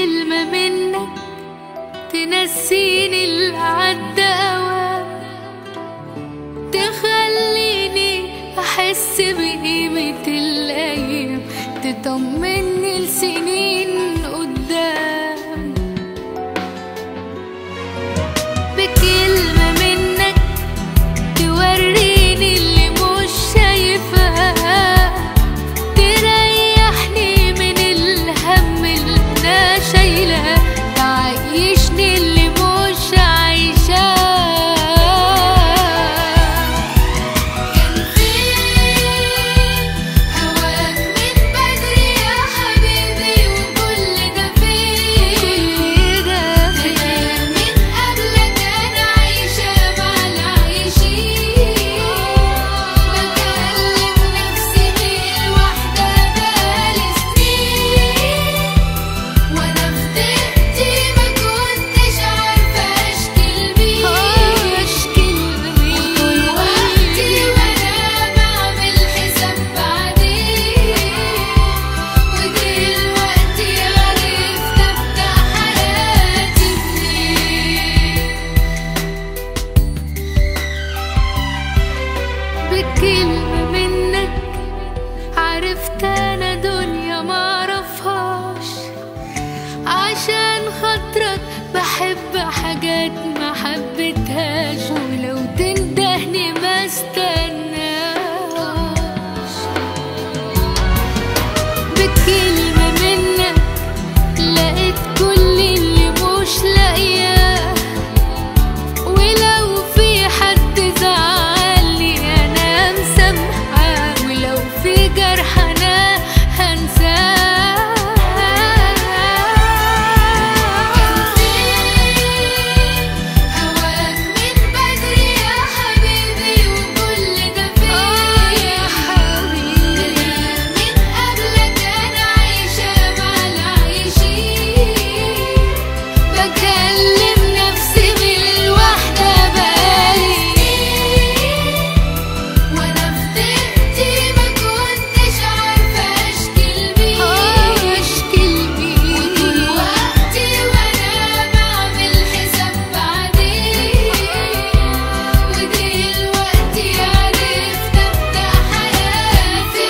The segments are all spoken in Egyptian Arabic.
بكلمة منك تنسيني اللي عدى أوام تخليني أحس بقيمة الأيام تطمني لسنين قدام بكلمة منك توريني اللي مش شايفاه تريحني من الهم اللي انا شايلاه تعيشني اللي مش عايشاه كان فين هواك من بدري يا حبيبي وكل ده فين ده من قبلك انا عايشة مع العايشين بكلم نفسي بيه واحدة بقالي سنين وانا في ضيقتي ما كنتش عارفة اشكي لمين اشكي لمين طول وقتي وانا بعمل حساب بعدين ودلوقتي عرفت ابدأ حياتي منين بكلمة منك عرفت انا دنيا معرفهاش عشان خاطرك بحب حاجات ما حبيتهاش ولو تندهني ما استناش بكلمة منك لقيت كل اللي مش لاقياه ولو في حد زعلني انا مسامحاه ولو في جرح انا هنساه كان فين هواك من بدري يا حبيبي وكل ده فين يا حبيبي من قبلك انا عايشة مع العايشين بكلم نفسي بالوحدة بقالي سنين وانا في ضيقتي ما كنتش عارفة اشكي لمين اشكي لمين وطول وقتي وانا بعمل حساب بعدين ودلوقتي عرفت ابدأ حياتي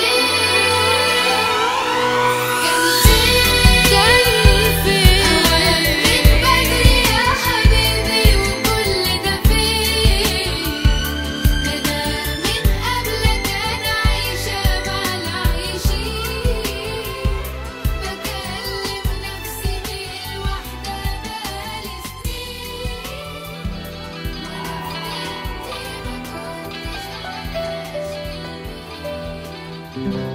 كان فين كان فين هواك من بدري يا حبيبي وكل ده فين ده انا من قبلك انا عايشة مع العايشين بكلم نفسي بالوحدة بقالي سنين وانا في حياتي ما كنتش عارفة اشكي لمين